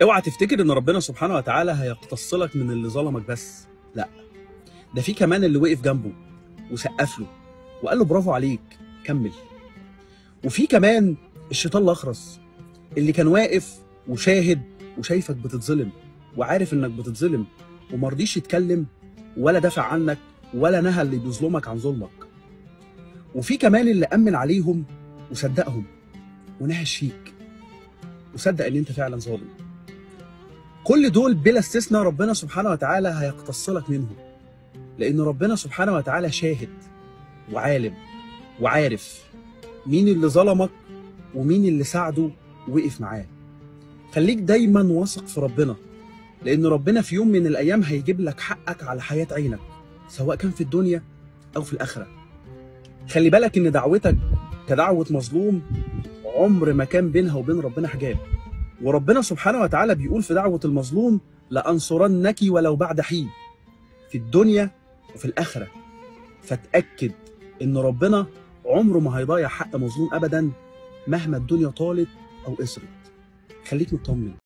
اوعى تفتكر ان ربنا سبحانه وتعالى هيقتص لك من اللي ظلمك بس لا ده في كمان اللي وقف جنبه وسقف له وقال له برافو عليك كمل وفي كمان الشيطان الاخرس اللي كان واقف وشاهد وشايفك بتتظلم وعارف انك بتتظلم ومرضيش يتكلم ولا دافع عنك ولا نهى اللي بيظلمك عن ظلمك وفي كمان اللي امن عليهم وصدقهم ونهش فيك وصدق ان انت فعلا ظالم كل دول بلا استثناء ربنا سبحانه وتعالى هيقتص لك منهم لان ربنا سبحانه وتعالى شاهد وعالم وعارف مين اللي ظلمك ومين اللي ساعده ووقف معاه خليك دايما واثق في ربنا لان ربنا في يوم من الايام هيجيب لك حقك على حياه عينك سواء كان في الدنيا او في الاخره خلي بالك ان دعوتك كدعوه مظلوم عمر ما كان بينها وبين ربنا حجاب وربنا سبحانه وتعالى بيقول في دعوه المظلوم لانصرنك ولو بعد حين في الدنيا وفي الاخره فتاكد ان ربنا عمره ما هيضيع حق مظلوم ابدا مهما الدنيا طالت او قصرت خليك مطمن